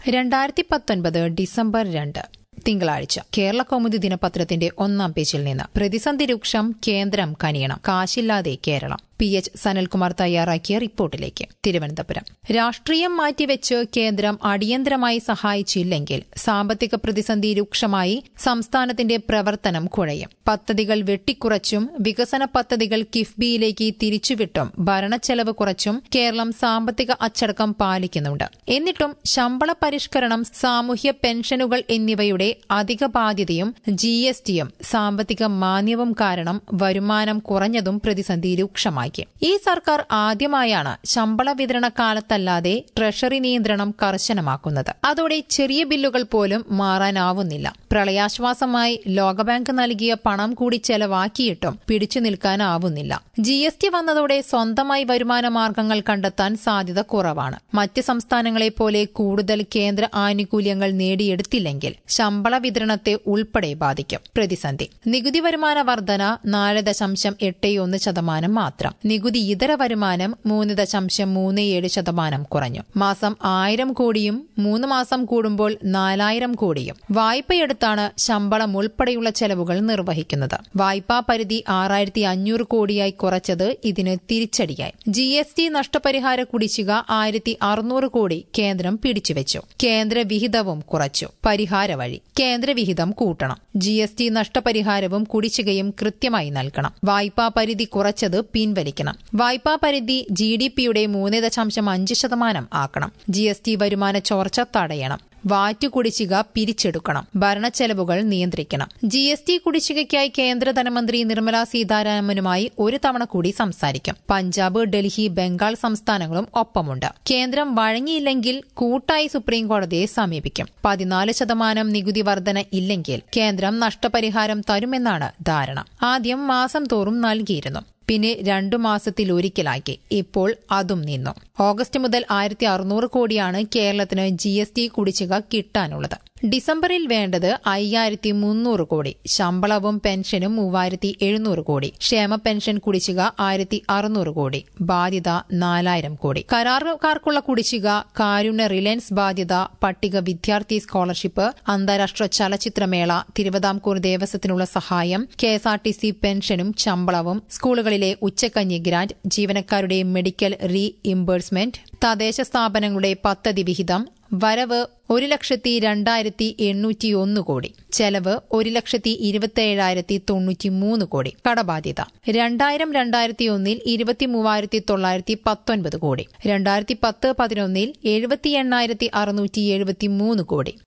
രണ്ടായിരത്തി പത്തൊൻപത് ഡിസംബർ രണ്ട് തിങ്കളാഴ്ച കേരള കൗമുദി ദിനപത്രത്തിന്റെ ഒന്നാം പേജിൽ നിന്ന് പ്രതിസന്ധി രൂക്ഷം കേന്ദ്രം കനിയണം കാശില്ലാതെ കേരളം പി എച്ച് സനൽകുമാർ തയ്യാറാക്കിയ റിപ്പോർട്ടിലേക്ക് തിരുവനന്തപുരം രാഷ്ട്രീയം മാറ്റിവെച്ച് കേന്ദ്രം അടിയന്തരമായി സഹായിച്ചില്ലെങ്കിൽ സാമ്പത്തിക പ്രതിസന്ധി രൂക്ഷമായി സംസ്ഥാനത്തിന്റെ പ്രവർത്തനം കുഴയും പദ്ധതികൾ വെട്ടിക്കുറച്ചും വികസന പദ്ധതികൾ കിഫ്ബിയിലേക്ക് തിരിച്ചുവിട്ടും ഭരണച്ചെലവ് കുറച്ചും കേരളം സാമ്പത്തിക അച്ചടക്കം പാലിക്കുന്നുണ്ട് എന്നിട്ടും ശമ്പള പരിഷ്കരണം സാമൂഹ്യ പെൻഷനുകൾ എന്നിവയുടെ അധിക ബാധ്യതയും ജി എസ് ടിയും സാമ്പത്തിക മാന്യവും കാരണം വരുമാനം കുറഞ്ഞതും പ്രതിസന്ധി രൂക്ഷമായി ഈ സർക്കാർ ആദ്യമായാണ് ശമ്പള വിതരണ കാലത്തല്ലാതെ ട്രഷറി നിയന്ത്രണം കർശനമാക്കുന്നത് അതോടെ ചെറിയ ബില്ലുകൾ പോലും മാറാനാവുന്നില്ല പ്രളയാശ്വാസമായി ലോകബാങ്ക് നൽകിയ പണം കൂടി ചെലവാക്കിയിട്ടും പിടിച്ചു നിൽക്കാനാവുന്നില്ല ജി എസ് ടി വന്നതോടെ സ്വന്തമായി വരുമാന മാർഗങ്ങൾ കണ്ടെത്താൻ സാധ്യത കുറവാണ് മറ്റ് സംസ്ഥാനങ്ങളെ പോലെ കൂടുതൽ കേന്ദ്ര ആനുകൂല്യങ്ങൾ നേടിയെടുത്തില്ലെങ്കിൽ ശമ്പള വിതരണത്തെ ഉൾപ്പെടെ ബാധിക്കും പ്രതിസന്ധി നികുതി വരുമാന വർധന നാല് ദശാംശം എട്ട് ഒന്ന് ശതമാനം മാത്രം നികുതി ഇതര വരുമാനം മൂന്ന് ദശാംശം മൂന്ന് ഏഴ് ശതമാനം കുറഞ്ഞു മാസം ആയിരം കോടിയും മൂന്ന് മാസം കൂടുമ്പോൾ നാലായിരം കോടിയും വായ്പയെടുത്താണ് ശമ്പളം ഉൾപ്പെടെയുള്ള ചെലവുകൾ നിർവഹിക്കുന്നത് വായ്പാ പരിധി ആറായിരത്തി അഞ്ഞൂറ് കോടിയായി കുറച്ചത് ഇതിന് തിരിച്ചടിയായി ജി എസ് ടി നഷ്ടപരിഹാര കുടിശ്ശിക ആയിരത്തി അറുന്നൂറ് കോടി കേന്ദ്രം പിടിച്ചുവെച്ചു കേന്ദ്ര വിഹിതവും കുറച്ചു പരിഹാര വഴി കേന്ദ്ര വിഹിതം കൂട്ടണം ജി എസ് ടി നഷ്ടപരിഹാരവും കുടിശ്ശികയും കൃത്യമായി നൽകണം വായ്പാ പരിധി കുറച്ചത് പിൻവലിക്കണം വായ്പാ പരിധി ജി ഡി പിയുടെ മൂന്ന് ദശാംശം അഞ്ച് ശതമാനം ആക്കണം ജി എസ് ടി വരുമാന ചോർച്ച തടയണം വാറ്റ് കുടിശ്ശിക പിരിച്ചെടുക്കണം ഭരണച്ചെലവുകൾ നിയന്ത്രിക്കണം ജി എസ് ടി കുടിശ്ശികയ്ക്കായി കേന്ദ്ര ധനമന്ത്രി നിർമ്മലാ സീതാരാമനുമായി ഒരു തവണ കൂടി സംസാരിക്കും പഞ്ചാബ് ഡൽഹി ബംഗാൾ സംസ്ഥാനങ്ങളും ഒപ്പമുണ്ട് കേന്ദ്രം വഴങ്ങിയില്ലെങ്കിൽ കൂട്ടായി സുപ്രീംകോടതിയെ സമീപിക്കും പതിനാല് ശതമാനം നികുതി വർധന ഇല്ലെങ്കിൽ കേന്ദ്രം നഷ്ടപരിഹാരം തരുമെന്നാണ് ധാരണ ആദ്യം മാസം തോറും നൽകിയിരുന്നു പിന്നെ രണ്ടു മാസത്തിലൊരിക്കലാക്കി ഇപ്പോൾ അതും നിന്നു ഓഗസ്റ്റ് മുതൽ ആയിരത്തി അറുന്നൂറ് കോടിയാണ് കേരളത്തിന് ജി എസ് ടി കുടിശ്ശിക കിട്ടാനുള്ളത് ഡിസംബറിൽ വേണ്ടത് അയ്യായിരത്തി മുന്നൂറ് കോടി ശമ്പളവും പെൻഷനും മൂവായിരത്തി എഴുന്നൂറ് കോടി ക്ഷേമ പെൻഷൻ കുടിശ്ശിക ആയിരത്തി അറുന്നൂറ് കോടി ബാധ്യത നാലായിരം കോടി കരാറുകാർക്കുള്ള കുടിശ്ശിക കാരുണ്യ റിലയൻസ് ബാധ്യത പട്ടിക വിദ്യാർത്ഥി സ്കോളർഷിപ്പ് അന്താരാഷ്ട്ര ചലച്ചിത്രമേള തിരുവിതാംകൂർ ദേവസ്വത്തിനുള്ള സഹായം കെഎസ്ആർടിസി പെൻഷനും ശമ്പളവും സ്കൂളുകളിലെ ഉച്ചക്കഞ്ഞി ഗ്രാന്റ് ജീവനക്കാരുടെ മെഡിക്കൽ റീ ഇംബേഴ്സ്മെന്റ് തദ്ദേശ സ്ഥാപനങ്ങളുടെ പദ്ധതി വിഹിതം വരവ് ഒരു ലക്ഷത്തി രണ്ടായിരത്തി എണ്ണൂറ്റി ഒന്ന് കോടി ചെലവ് ഒരു ലക്ഷത്തി ഇരുപത്തിയേഴായിരത്തി തൊണ്ണൂറ്റി മൂന്ന് കോടി കടബാധ്യത രണ്ടായിരം രണ്ടായിരത്തി ഒന്നിൽ ഇരുപത്തി മൂവായിരത്തി തൊള്ളായിരത്തി പത്തൊൻപത് കോടി രണ്ടായിരത്തി പത്ത് പതിനൊന്നിൽ എഴുപത്തി എണ്ണായിരത്തി അറുന്നൂറ്റി എഴുപത്തി മൂന്ന് കോടി